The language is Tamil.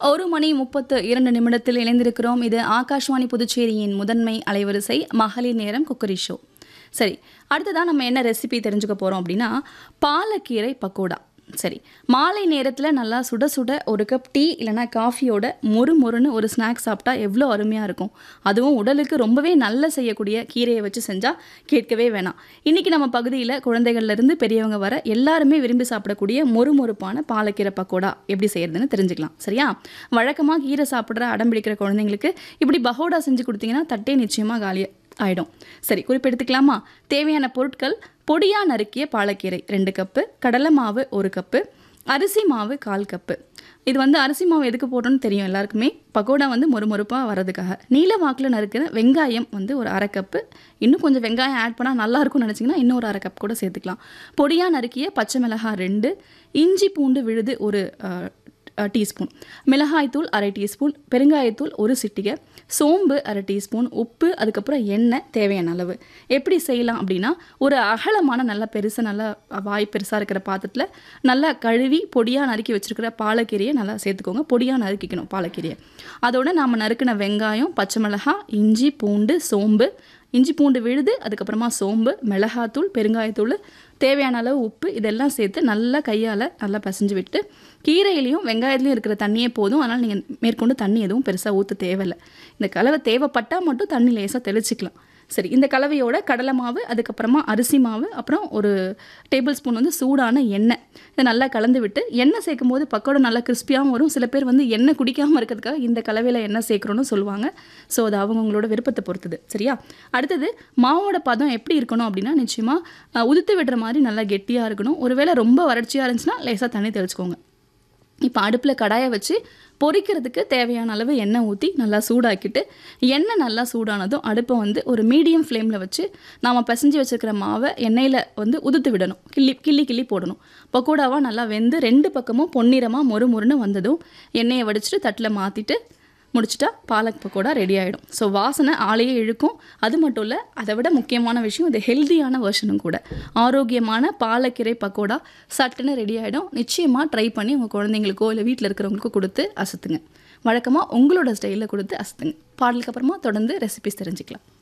ஒரு மணி முப்பத்து இரண்டு நிமிடத்தில் இணைந்திருக்கிறோம் இது ஆகாஷ்வாணி புதுச்சேரியின் முதன்மை அலைவரிசை மகளிர் நேரம் குக்கரி ஷோ சரி அடுத்ததான் நம்ம என்ன ரெசிபி தெரிஞ்சுக்க போகிறோம் அப்படின்னா பாலக்கீரை பக்கோடா சரி மாலை நேரத்தில் நல்லா சுட சுட ஒரு கப் டீ இல்லைனா காஃபியோட மொறு மொறுன்னு ஒரு ஸ்நாக்ஸ் சாப்பிட்டா எவ்வளோ அருமையாக இருக்கும் அதுவும் உடலுக்கு ரொம்பவே நல்ல செய்யக்கூடிய கீரையை வச்சு செஞ்சால் கேட்கவே வேணாம் இன்றைக்கி நம்ம பகுதியில் குழந்தைகள்லேருந்து பெரியவங்க வர எல்லாருமே விரும்பி சாப்பிடக்கூடிய மொறு மொறுப்பான பாலக்கீரை பக்கோடா எப்படி செய்யறதுன்னு தெரிஞ்சுக்கலாம் சரியா வழக்கமாக கீரை சாப்பிட்ற அடம் பிடிக்கிற குழந்தைங்களுக்கு இப்படி பகோடா செஞ்சு கொடுத்தீங்கன்னா தட்டே நிச்சயமாக காலியாக ஆயிடும் சரி குறிப்பெடுத்துக்கலாமா தேவையான பொருட்கள் பொடியாக நறுக்கிய பாலக்கீரை ரெண்டு கப்பு கடலை மாவு ஒரு கப்பு அரிசி மாவு கால் கப்பு இது வந்து அரிசி மாவு எதுக்கு போட்டோன்னு தெரியும் எல்லாருக்குமே பக்கோடா வந்து மொறுமொறுப்பாக வரதுக்காக நீல வாக்கில் நறுக்கிற வெங்காயம் வந்து ஒரு அரை கப்பு இன்னும் கொஞ்சம் வெங்காயம் ஆட் பண்ணால் நல்லா இருக்கும்னு நினச்சிங்கன்னா இன்னும் ஒரு அரை கப் கூட சேர்த்துக்கலாம் பொடியாக நறுக்கிய பச்சை மிளகாய் ரெண்டு இஞ்சி பூண்டு விழுது ஒரு அஹ், டீஸ்பூன் மிளகாய்த்தூள் அரை டீஸ்பூன் பெருங்காயத்தூள் ஒரு சிட்டிகை சோம்பு அரை டீஸ்பூன் உப்பு அதுக்கப்புறம் எண்ணெய் தேவையான அளவு எப்படி செய்யலாம் அப்படின்னா ஒரு அகலமான நல்ல பெருசாக நல்லா வாய் பெருசாக இருக்கிற பாத்திரத்தில் நல்லா கழுவி பொடியாக நறுக்கி வச்சிருக்கிற பாலக்கீரையை நல்லா சேர்த்துக்கோங்க பொடியாக நறுக்கிக்கணும் பாலக்கீரையை அதோட நாம் நறுக்கின வெங்காயம் பச்சை மிளகாய் இஞ்சி பூண்டு சோம்பு இஞ்சி பூண்டு விழுது அதுக்கப்புறமா சோம்பு மிளகாத்தூள் பெருங்காயத்தூள் தேவையான அளவு உப்பு இதெல்லாம் சேர்த்து நல்லா கையால் நல்லா பிசைஞ்சு விட்டு கீரையிலையும் வெங்காயத்துலையும் இருக்கிற தண்ணியே போதும் அதனால் நீங்கள் மேற்கொண்டு தண்ணி எதுவும் பெருசாக ஊற்ற தேவையில்லை இந்த கலவை தேவைப்பட்டால் மட்டும் தண்ணி லேசாக தெளிச்சிக்கலாம் சரி இந்த கலவையோட கடலை மாவு அதுக்கப்புறமா அரிசி மாவு அப்புறம் ஒரு டேபிள் ஸ்பூன் வந்து சூடான எண்ணெய் இதை நல்லா கலந்து விட்டு எண்ணெய் சேர்க்கும் போது பக்கோடா நல்லா கிறிஸ்பியாகவும் வரும் சில பேர் வந்து எண்ணெய் குடிக்காமல் இருக்கிறதுக்காக இந்த கலவையில் எண்ணெய் சேர்க்குறோன்னு சொல்லுவாங்க ஸோ அது அவங்கவுங்களோட விருப்பத்தை பொறுத்தது சரியா அடுத்தது மாவோட பதம் எப்படி இருக்கணும் அப்படின்னா நிச்சயமாக உதுத்து விடுற மாதிரி நல்லா கெட்டியாக இருக்கணும் ஒருவேளை ரொம்ப வறட்சியாக இருந்துச்சுன்னா லேசாக தண்ணி தெளிச்சுக்கோங்க இப்போ அடுப்பில் கடாயை வச்சு பொரிக்கிறதுக்கு தேவையான அளவு எண்ணெய் ஊற்றி நல்லா சூடாக்கிட்டு எண்ணெய் நல்லா சூடானதும் அடுப்பை வந்து ஒரு மீடியம் ஃப்ளேமில் வச்சு நாம் பிசைஞ்சு வச்சுருக்கிற மாவை எண்ணெயில் வந்து உதுத்து விடணும் கிள்ளி கிள்ளி கிள்ளி போடணும் பக்கோடாவாக நல்லா வெந்து ரெண்டு பக்கமும் பொன்னிறமாக மொறு மொறுன்னு வந்ததும் எண்ணெயை வடிச்சிட்டு தட்டில் மாற்றிட்டு முடிச்சிட்டா பாலக் பக்கோடா ரெடி ஆகிடும் ஸோ வாசனை ஆளையே இழுக்கும் அது மட்டும் இல்லை அதை விட முக்கியமான விஷயம் இது ஹெல்தியான வெர்ஷனும் கூட ஆரோக்கியமான பாலக்கீரை பக்கோடா சட்டுன்னு ரெடி ஆகிடும் நிச்சயமாக ட்ரை பண்ணி உங்கள் குழந்தைங்களுக்கோ இல்லை வீட்டில் இருக்கிறவங்களுக்கோ கொடுத்து அசத்துங்க வழக்கமாக உங்களோட ஸ்டைலில் கொடுத்து அசத்துங்க பாடலுக்கு அப்புறமா தொடர்ந்து ரெசிபிஸ் தெரிஞ்சுக்கலாம்